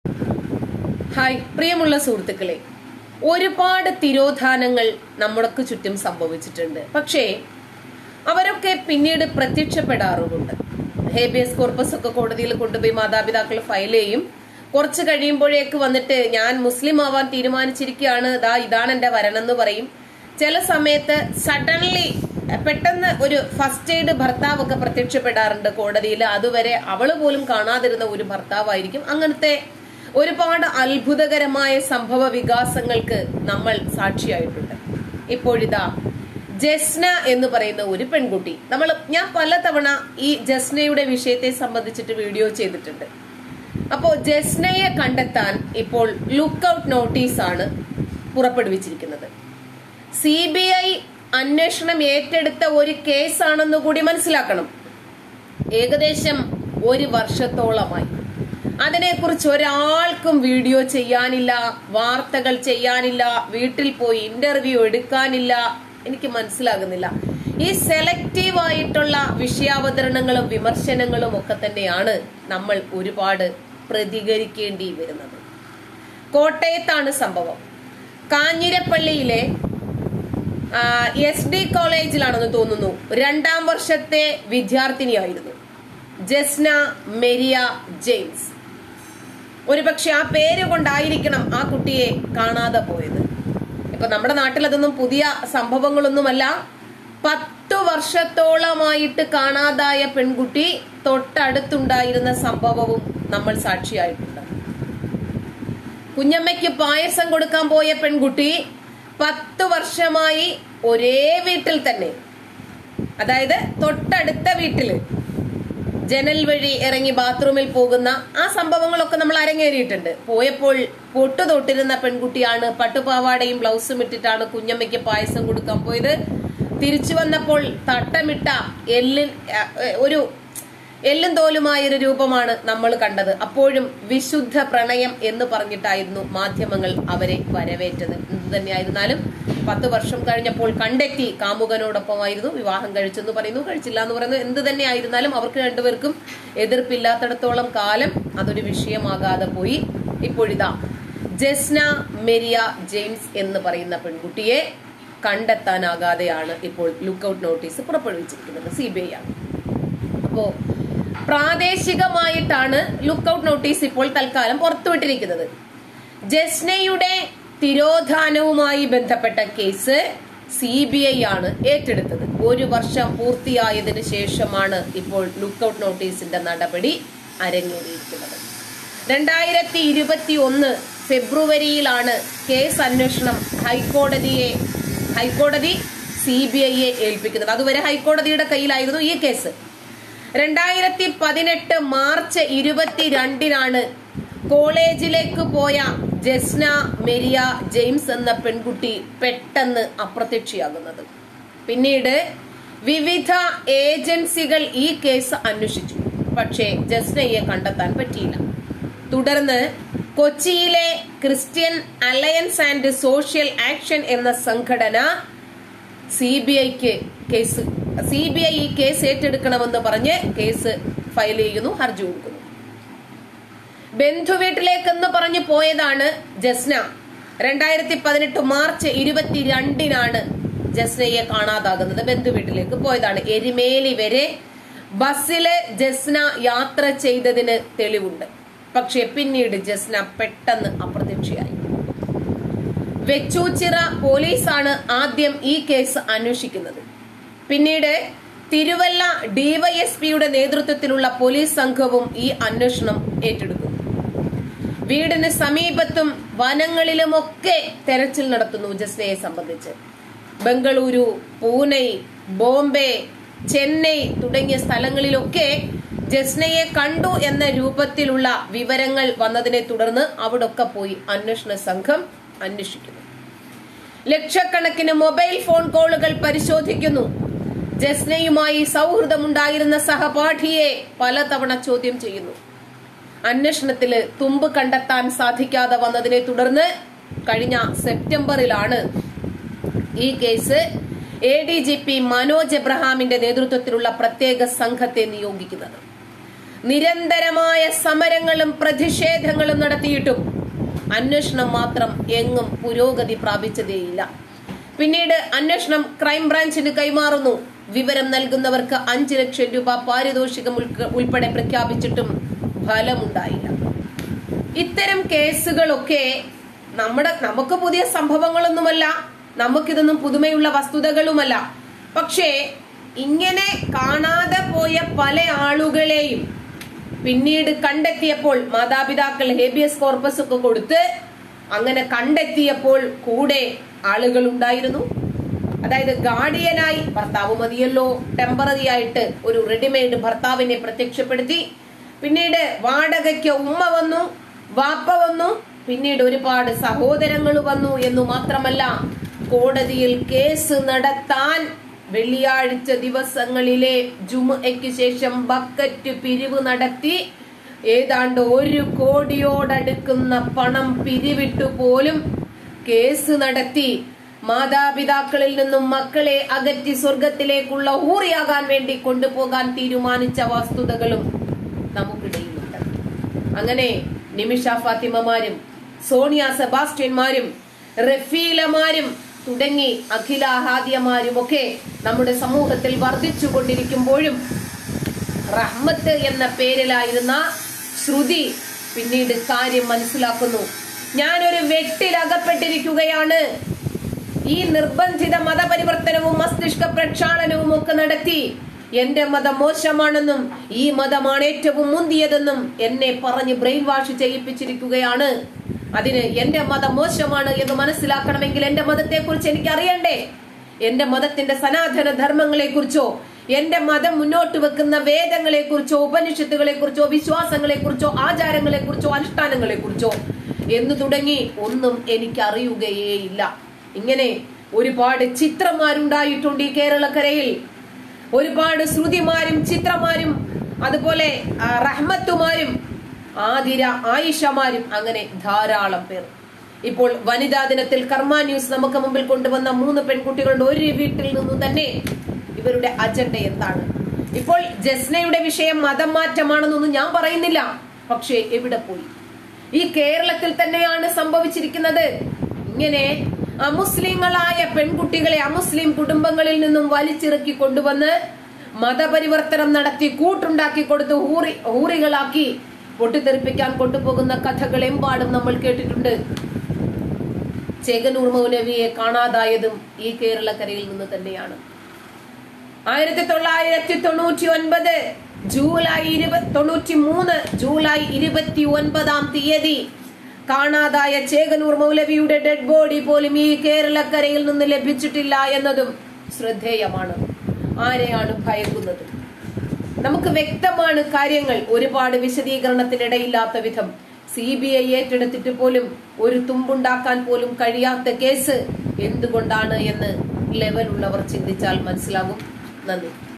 hi പ്രിയമുള്ള സുഹൃത്തുക്കളെ ഒരുപാട് തിരോധാനങ്ങൾ നമ്മൾക്ക് ചുറ്റും സംഭവിച്ചിട്ടുണ്ട് പക്ഷേ അവരൊക്കെ പിന്നീട് പ്രത്യക്ഷപ്പെടാറുമുണ്ട് ഹേബിയസ് കോർപ്പസ് ഒക്കെ കോടതിയിൽ കൊണ്ടുപോയി മാതാപിതാക്കൾ ഫയൽ ചെയ്യും കുറച്ച് കഴിയുമ്പോഴേക്ക് വന്നിട്ട് ഞാൻ മുസ്ലിം ആവാൻ തീരുമാനിച്ചിരിക്കുകയാണ് ദാ ഇതാണ് എന്റെ വരനെന്ന് പറയും ചില സമയത്ത് സഡൻലി പെട്ടെന്ന് ഒരു ഫസ്റ്റ് എയ്ഡ് ഭർത്താവൊക്കെ പ്രത്യക്ഷപ്പെടാറുണ്ട് കോടതിയിൽ അതുവരെ അവള് പോലും കാണാതിരുന്ന ഒരു ഭർത്താവായിരിക്കും അങ്ങനത്തെ ഒരുപാട് അത്ഭുതകരമായ സംഭവ വികാസങ്ങൾക്ക് നമ്മൾ സാക്ഷിയായിട്ടുണ്ട് ഇപ്പോഴിതാ ജസ്ന എന്ന് പറയുന്ന ഒരു പെൺകുട്ടി നമ്മൾ ഞാൻ പലതവണ ഈ ജസ്നയുടെ വിഷയത്തെ സംബന്ധിച്ചിട്ട് വീഡിയോ ചെയ്തിട്ടുണ്ട് അപ്പോ ജസ്നയെ കണ്ടെത്താൻ ഇപ്പോൾ ലുക്കൌട്ട് നോട്ടീസ് ആണ് പുറപ്പെടുവിച്ചിരിക്കുന്നത് സി ബി ഐ അന്വേഷണം ഏറ്റെടുത്ത ഒരു കേസാണെന്ന് കൂടി മനസ്സിലാക്കണം ഏകദേശം ഒരു വർഷത്തോളമായി അതിനെക്കുറിച്ച് ഒരാൾക്കും വീഡിയോ ചെയ്യാനില്ല വാർത്തകൾ ചെയ്യാനില്ല വീട്ടിൽ പോയി ഇന്റർവ്യൂ എടുക്കാനില്ല എനിക്ക് മനസ്സിലാകുന്നില്ല ഈ സെലക്റ്റീവ് ആയിട്ടുള്ള വിഷയാവതരണങ്ങളും വിമർശനങ്ങളും ഒക്കെ തന്നെയാണ് നമ്മൾ ഒരുപാട് പ്രതികരിക്കേണ്ടി വരുന്നത് കോട്ടയത്താണ് സംഭവം കാഞ്ഞിരപ്പള്ളിയിലെ എസ് ഡി കോളേജിലാണെന്ന് തോന്നുന്നു രണ്ടാം വർഷത്തെ വിദ്യാർത്ഥിനിയായിരുന്നു ജസ്ന മെരിയ ജെയിംസ് ഒരുപക്ഷെ ആ പേര് കൊണ്ടായിരിക്കണം ആ കുട്ടിയെ കാണാതെ പോയത് ഇപ്പൊ നമ്മുടെ നാട്ടിൽ അതൊന്നും പുതിയ സംഭവങ്ങളൊന്നുമല്ല പത്തു വർഷത്തോളമായിട്ട് കാണാതായ പെൺകുട്ടി തൊട്ടടുത്തുണ്ടായിരുന്ന സംഭവവും നമ്മൾ സാക്ഷിയായിട്ടുണ്ട് കുഞ്ഞമ്മയ്ക്ക് പായസം കൊടുക്കാൻ പോയ പെൺകുട്ടി പത്തു വർഷമായി ഒരേ വീട്ടിൽ തന്നെ അതായത് തൊട്ടടുത്ത വീട്ടില് ജനൽ വഴി ഇറങ്ങി ബാത്റൂമിൽ പോകുന്ന ആ സംഭവങ്ങളൊക്കെ നമ്മൾ അരങ്ങേറിയിട്ടുണ്ട് പോയപ്പോൾ പൊട്ടു തൊട്ടിരുന്ന പെൺകുട്ടിയാണ് പട്ടുപാവാടയും ബ്ലൗസും ഇട്ടിട്ടാണ് കുഞ്ഞമ്മയ്ക്ക് പായസം കൊടുക്കാൻ പോയത് തിരിച്ചു വന്നപ്പോൾ തട്ടമിട്ട എല്ലിൻ ഒരു എല്ലും തോലുമായ ഒരു രൂപമാണ് നമ്മൾ കണ്ടത് അപ്പോഴും വിശുദ്ധ പ്രണയം എന്ന് പറഞ്ഞിട്ടായിരുന്നു മാധ്യമങ്ങൾ അവരെ വരവേറ്റത് എന്ത് തന്നെയായിരുന്നാലും പത്ത് വർഷം കഴിഞ്ഞപ്പോൾ കണ്ടെത്തി കാമുകനോടൊപ്പമായിരുന്നു വിവാഹം കഴിച്ചെന്ന് പറയുന്നു കഴിച്ചില്ല എന്ന് പറയുന്നു എന്ത് തന്നെ ആയിരുന്നാലും അവർക്ക് രണ്ടുപേർക്കും എതിർപ്പില്ലാത്തടത്തോളം കാലം അതൊരു വിഷയമാകാതെ പോയി ഇപ്പോഴിതാ ജസ്ന മെരിയ ജെയിംസ് എന്ന് പറയുന്ന പെൺകുട്ടിയെ കണ്ടെത്താനാകാതെയാണ് ഇപ്പോൾ ലുക്കൌട്ട് നോട്ടീസ് പുറപ്പെടുവിച്ചിരിക്കുന്നത് സി ബി ഐ ആണ് അപ്പോ പ്രാദേശികമായിട്ടാണ് ലുക്കൌട്ട് നോട്ടീസ് ഇപ്പോൾ തൽക്കാലം പുറത്തുവിട്ടിരിക്കുന്നത് ജസ്നയുടെ തിരോധാനവുമായി ബന്ധപ്പെട്ട കേസ് സി ബി ഐ ആണ് ഏറ്റെടുത്തത് ഒരു വർഷം പൂർത്തിയായതിനു ശേഷമാണ് ഇപ്പോൾ ലുക്കൌട്ട് നോട്ടീസിന്റെ നടപടി അരങ്ങേറിയിരിക്കുന്നത് രണ്ടായിരത്തി ഇരുപത്തി ഒന്ന് ഫെബ്രുവരിയിലാണ് കേസ് അന്വേഷണം ഹൈക്കോടതിയെ ഹൈക്കോടതി സി ബി ഐയെ ഏൽപ്പിക്കുന്നത് അതുവരെ ഹൈക്കോടതിയുടെ കയ്യിലായിരുന്നു ഈ കേസ് രണ്ടായിരത്തി പതിനെട്ട് മാർച്ച് ഇരുപത്തിരണ്ടിനാണ് കോളേജിലേക്ക് പോയ ജസ്ന മെരിയ ജെയിംസ് എന്ന പെൺകുട്ടി പെട്ടെന്ന് അപ്രത്യക്ഷയാകുന്നത് പിന്നീട് വിവിധ ഏജൻസികൾ ഈ കേസ് അന്വേഷിച്ചു പക്ഷേ ജസ്നയെ കണ്ടെത്താൻ പറ്റിയില്ല തുടർന്ന് കൊച്ചിയിലെ Christian alliance and social action എന്ന സംഘടന സി ബി ഐക്ക് കേസ് സി ബി ഐ ഈ കേസ് ഏറ്റെടുക്കണമെന്ന് പറഞ്ഞ് കേസ് ഫയൽ ചെയ്യുന്നു ഹർജി കൊടുക്കുന്നു ബന്ധുവീട്ടിലേക്കെന്ന് പറഞ്ഞു പോയതാണ് ജസ്ന രണ്ടായിരത്തി പതിനെട്ട് മാർച്ച് ഇരുപത്തിരണ്ടിനാണ് ജസ്നയെ കാണാതാകുന്നത് ബന്ധുവീട്ടിലേക്ക് പോയതാണ് എരിമേലി വരെ ബസ്സില് ജസ്ന യാത്ര ചെയ്തതിന് തെളിവുണ്ട് പക്ഷെ പിന്നീട് ജസ്ന പെട്ടെന്ന് അപ്രത്യക്ഷയായി വെച്ചൂച്ചിറ പോലീസാണ് ആദ്യം ഈ കേസ് അന്വേഷിക്കുന്നത് പിന്നീട് തിരുവല്ല ഡിവൈഎസ്പിയുടെ നേതൃത്വത്തിലുള്ള പോലീസ് സംഘവും ഈ അന്വേഷണം ഏറ്റെടുക്കുന്നു വീടിന് സമീപത്തും വനങ്ങളിലുമൊക്കെ തെരച്ചിൽ നടത്തുന്നു ജസ്നയെ സംബന്ധിച്ച് ബംഗളൂരു പൂനെ ബോംബെ ചെന്നൈ തുടങ്ങിയ സ്ഥലങ്ങളിലൊക്കെ ജസ്നയെ കണ്ടു എന്ന രൂപത്തിലുള്ള വിവരങ്ങൾ വന്നതിനെ തുടർന്ന് അവിടൊക്കെ പോയി അന്വേഷണ സംഘം അന്വേഷിക്കുന്നു ലക്ഷക്കണക്കിന് മൊബൈൽ ഫോൺ കോളുകൾ പരിശോധിക്കുന്നു ജസ്നയുമായി സൗഹൃദമുണ്ടായിരുന്ന സഹപാഠിയെ പലതവണ ചോദ്യം ചെയ്യുന്നു അന്വേഷണത്തില് തുമ്പ് കണ്ടെത്താൻ സാധിക്കാതെ വന്നതിനെ തുടർന്ന് കഴിഞ്ഞ സെപ്റ്റംബറിലാണ് ഈ case A D G P Manoj എബ്രഹാമിന്റെ നേതൃത്വത്തിലുള്ള പ്രത്യേക സംഘത്തെ നിയോഗിക്കുന്നത് നിരന്തരമായ സമരങ്ങളും പ്രതിഷേധങ്ങളും നടത്തിയിട്ടും അന്വേഷണം മാത്രം എങ്ങും പുരോഗതി പ്രാപിച്ചതേയില്ല പിന്നീട് അന്വേഷണം ക്രൈംബ്രാഞ്ചിന് കൈമാറുന്നു വിവരം നൽകുന്നവർക്ക് അഞ്ചു ലക്ഷം രൂപ പാരിതോഷികം ഉൾക്ക- ഉൾപ്പെടെ പ്രഖ്യാപിച്ചിട്ടും ഫലമുണ്ടായില്ല ഇത്തരം കേസുകളൊക്കെ നമ്മുടെ നമുക്ക് പുതിയ സംഭവങ്ങളൊന്നുമല്ല നമുക്കിതൊന്നും പുതുമയുള്ള വസ്തുതകളുമല്ല പക്ഷേ ഇങ്ങനെ കാണാതെ പോയ പല ആളുകളെയും പിന്നീട് കണ്ടെത്തിയപ്പോൾ മാതാപിതാക്കൾ ഹേബിയസ് കോർപ്പസ് ഒക്കെ കൊടുത്ത് അങ്ങനെ കണ്ടെത്തിയപ്പോൾ കൂടെ ആളുകൾ ഉണ്ടായിരുന്നു അതായത് ഗാർഡിയനായി ഭർത്താവ് മതിയല്ലോ ടെമ്പററി ആയിട്ട് ഒരു റെഡിമെയ്ഡ് ഭർത്താവിനെ പ്രത്യക്ഷപ്പെടുത്തി പിന്നീട് വാടകയ്ക്ക് ഉമ്മ വന്നു വാപ്പ വന്നു പിന്നീട് ഒരുപാട് സഹോദരങ്ങൾ വന്നു എന്നു മാത്രമല്ല കോടതിയിൽ കേസ് നടത്താൻ വെള്ളിയാഴ്ച ദിവസങ്ങളിലെ ജുമുഅയ്ക്ക് ശേഷം ബക്കറ്റ് പിരിവ് നടത്തി ഏതാണ്ട് ഒരു കോടിയോടടുക്കുന്ന പണം പിരിവിട്ടു പോലും കേസ് നടത്തി മാതാപിതാക്കളിൽ നിന്നും മക്കളെ അകറ്റി സ്വർഗത്തിലേക്കുള്ള ഊറിയാകാൻ വേണ്ടി കൊണ്ടുപോകാൻ തീരുമാനിച്ച വസ്തുതകളും നമുക്കിടയിലുണ്ട് അങ്ങനെ നിമിഷ ഫാത്തിമമാരും സോണിയ സെബാസ്റ്റ്യന്മാരും റഫീലമാരും തുടങ്ങി അഖിലാഹാദ്യമാരും ഒക്കെ നമ്മുടെ സമൂഹത്തിൽ വർദ്ധിച്ചു കൊണ്ടിരിക്കുമ്പോഴും റഹ്മത്ത് എന്ന പേരിലായിരുന്ന ശ്രുതി പിന്നീട് കാര്യം മനസ്സിലാക്കുന്നു ഞാനൊരു വെട്ടിലകപ്പെട്ടിരിക്കുകയാണ് ഈ നിർബന്ധിത മതപരിവർത്തനവും മസ്തിഷ്ക പ്രക്ഷാളനവും ഒക്കെ നടത്തി എന്റെ മതം മോശമാണെന്നും ഈ മതമാണ് ഏറ്റവും മുന്തിയതെന്നും എന്നെ പറഞ്ഞ് ബ്രെയിൻ വാഷ് ചെയ്യിപ്പിച്ചിരിക്കുകയാണ് അതിന് എന്റെ മതം മോശമാണ് എന്ന് മനസ്സിലാക്കണമെങ്കിൽ എന്റെ മതത്തെ കുറിച്ച് എനിക്ക് അറിയണ്ടേ എന്റെ മതത്തിന്റെ സനാതന ധർമ്മങ്ങളെ കുറിച്ചോ എന്റെ മതം മുന്നോട്ട് വെക്കുന്ന വേദങ്ങളെ കുറിച്ചോ ഉപനിഷത്തുകളെ കുറിച്ചോ വിശ്വാസങ്ങളെ കുറിച്ചോ ആചാരങ്ങളെ കുറിച്ചോ അനുഷ്ഠാനങ്ങളെ കുറിച്ചോ എന്ന് തുടങ്ങി ഒന്നും എനിക്ക് അറിയുകയേയില്ല ഇങ്ങനെ ഒരുപാട് ചിത്രമാരുണ്ടായിട്ടുണ്ട് ഈ കേരളക്കരയിൽ ഒരുപാട് ശ്രുതിമാരും ചിത്രമാരും അതുപോലെ ആ, റഹ്മത്തുമാരും ആതിര ആയിഷമാരും അങ്ങനെ ധാരാളം പേർ ഇപ്പോൾ വനിതാ ദിനത്തിൽ കർമ്മ ന്യൂസ് നമുക്ക് മുമ്പിൽ കൊണ്ടുവന്ന മൂന്ന് പെൺകുട്ടികളുടെ ഒരു വീട്ടിൽ നിന്നും തന്നെ ഇവരുടെ അജണ്ട എന്താണ് ഇപ്പോൾ ജസ്നയുടെ വിഷയം മതം മാറ്റമാണെന്നൊന്നും ഞാൻ പറയുന്നില്ല പക്ഷേ എവിടെ പോയി ഈ കേരളത്തിൽ തന്നെയാണ് സംഭവിച്ചിരിക്കുന്നത് ഇങ്ങനെ അമുസ്ലിങ്ങളായ പെൺകുട്ടികളെ അമുസ്ലിം കുടുംബങ്ങളിൽ നിന്നും വലിച്ചിറക്കി കൊണ്ടുവന്ന് മതപരിവർത്തനം നടത്തി കൂട്ടുണ്ടാക്കി കൊടുത്ത് ഹൂറി ഹൂറികളാക്കി പൊട്ടിത്തെറിപ്പിക്കാൻ കൊണ്ടുപോകുന്ന കഥകൾ എമ്പാടും നമ്മൾ കേട്ടിട്ടുണ്ട് ചേകനൂർ മൗലവിയെ കാണാതായതും ഈ കേരളക്കരയിൽ നിന്ന് തന്നെയാണ് ആയിരത്തി തൊള്ളായിരത്തി തൊണ്ണൂറ്റി ഒൻപത് ജൂലൈ ഇരുപത് തൊണ്ണൂറ്റി മൂന്ന് ജൂലൈ ഇരുപത്തി ഒൻപതാം തീയതി കാണാതായ ചേകനൂർ മൗലവിയുടെ ഡെഡ് ബോഡി പോലും ഈ കേരളക്കരയിൽ നിന്ന് ലഭിച്ചിട്ടില്ല എന്നതും ശ്രദ്ധേയമാണ് ആരെയാണ് ഭയക്കുന്നത് നമുക്ക് വ്യക്തമാണ് കാര്യങ്ങൾ ഒരുപാട് വിശദീകരണത്തിനിടയില്ലാത്ത വിധം സി ബി ഐ ഏറ്റെടുത്തിട്ട് പോലും ഒരു തുമ്പുണ്ടാക്കാൻ പോലും കഴിയാത്ത കേസ് എന്തുകൊണ്ടാണ് എന്ന് ലെവലുള്ളവർ ചിന്തിച്ചാൽ മനസ്സിലാകും നന്ദി